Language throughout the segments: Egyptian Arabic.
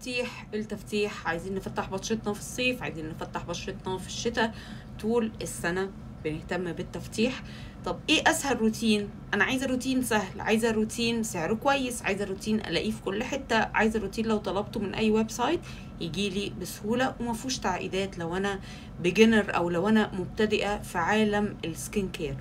التفتيح التفتيح عايزين نفتح بشرتنا في الصيف عايزين نفتح بشرتنا في الشتاء طول السنة بنهتم بالتفتيح طب ايه اسهل روتين انا عايزه روتين سهل عايزه روتين سعره كويس عايزه روتين الاقيه في كل حته عايزه روتين لو طلبته من اي ويب سايت يجي لي بسهوله وما فيهوش تعقيدات لو انا بيجنر او لو انا مبتدئه في عالم السكين كير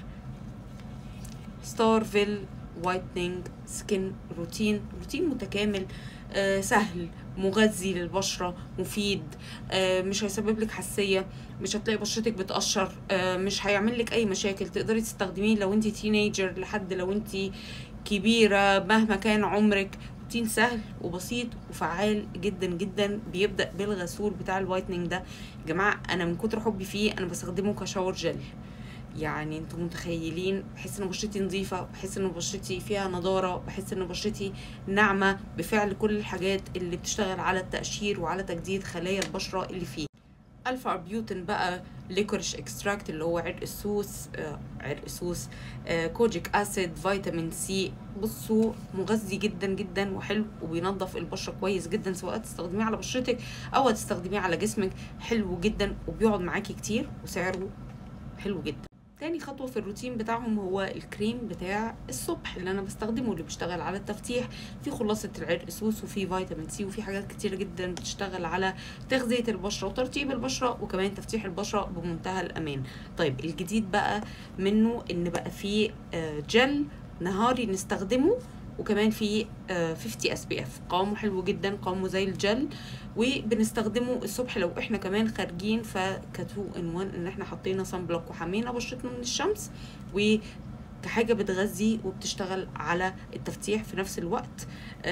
ستارفيل وايتنينج سكين روتين روتين متكامل آه سهل مغذي للبشرة مفيد آه مش هيسبب لك حساسية مش هتلاقي بشرتك بتقشر آه مش هيعمل لك اي مشاكل تقدري تستخدميه لو انت تينيجر لحد لو انت كبيرة مهما كان عمرك روتين سهل وبسيط وفعال جدا جدا بيبدأ بالغسول بتاع الوايتنينج ده يا جماعة انا من كتر حبي فيه انا بستخدمه كشاور جل يعني انتوا متخيلين بحس ان بشرتي نظيفه بحس ان بشرتي فيها نضاره بحس ان بشرتي ناعمه بفعل كل الحاجات اللي بتشتغل على التقشير وعلى تجديد خلايا البشره اللي فيه الفا اربيوتين بقى ليكوريش اكستراكت اللي هو عرق السوس آه عرق السوس آه كوجيك اسيد فيتامين سي بصوا مغذي جدا جدا وحلو وبينظف البشره كويس جدا سواء تستخدميه على بشرتك او تستخدميه على جسمك حلو جدا وبيقعد معاكي كتير وسعره حلو جدا تاني خطوة في الروتين بتاعهم هو الكريم بتاع الصبح اللي انا بستخدمه اللي بيشتغل على التفتيح في خلاصة العرق سوس وفي فيتامين سي وفي حاجات كتيرة جدا بتشتغل على تغذية البشرة وترطيب البشرة وكمان تفتيح البشرة بمنتهى الامان طيب الجديد بقى منه ان بقى فيه جل نهاري نستخدمه وكمان في 50 اس بي اف قوامه حلو جدا قوامه زي الجل وبنستخدمه الصبح لو احنا كمان خارجين فكتو ان وان ان احنا حطينا صن بلوك وحمينا بشرتنا من الشمس و كحاجة بتغذي وبتشتغل على التفتيح في نفس الوقت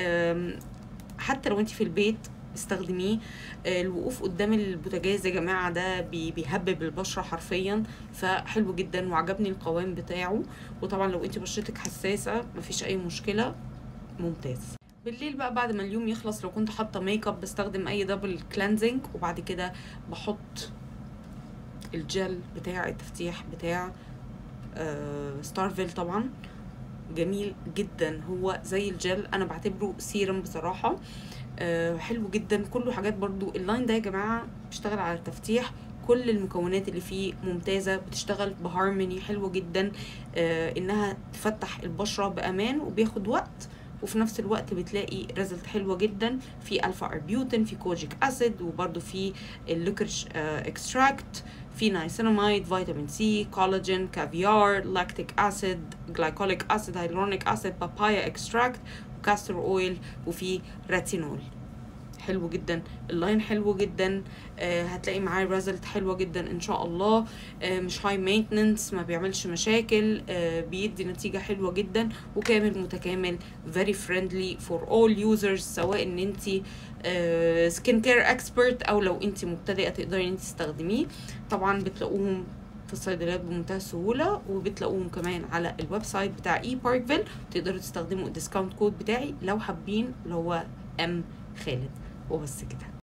حتى لو انت في البيت استخدميه الوقوف قدام البوتاجاز يا جماعه ده بيهبب البشره حرفيا فحلو جدا وعجبني القوام بتاعه وطبعا لو انت بشرتك حساسه مفيش اي مشكله ممتاز بالليل بقى بعد ما اليوم يخلص لو كنت حاطه ميك اب بستخدم اي دبل كلانزنج وبعد كده بحط الجل بتاع التفتيح بتاع آه ستارفيل طبعا جميل جدا هو زي الجل انا بعتبره سيرم بصراحه آه حلو جدا كله حاجات برضو اللاين ده يا جماعه بيشتغل على التفتيح كل المكونات اللي فيه ممتازة بتشتغل بهارموني حلو جدا آه انها تفتح البشرة بامان وبياخد وقت وفي نفس الوقت بتلاقي ريزلت حلوة جدا في الفا اربيوتين في كوجيك اسيد وبرده في الليكرش آه اكستراكت في نايسيناميد فيتامين سي كولاجين كافيار لاكتيك اسيد جلايكوليك اسيد هيلورونيك اسيد بابايا اكستراكت كاستر اويل وفي راتينول حلو جدا اللاين حلو جدا آه هتلاقي معاه ريزلت حلوه جدا ان شاء الله آه مش هاي مينتننس ما بيعملش مشاكل آه بيدي نتيجه حلوه جدا وكامل متكامل very friendly for all users سواء ان انت سكين كير اكسبرت او لو انت مبتدئه تقدري انت تستخدميه طبعا بتلاقوهم في الصيدليات بمنتهى السهوله وبتلاقوهم كمان على الويب سايت بتاع اي باركفيل تقدروا تستخدموا الديسكاونت كود بتاعي لو حابين اللي هو ام خالد وبس كده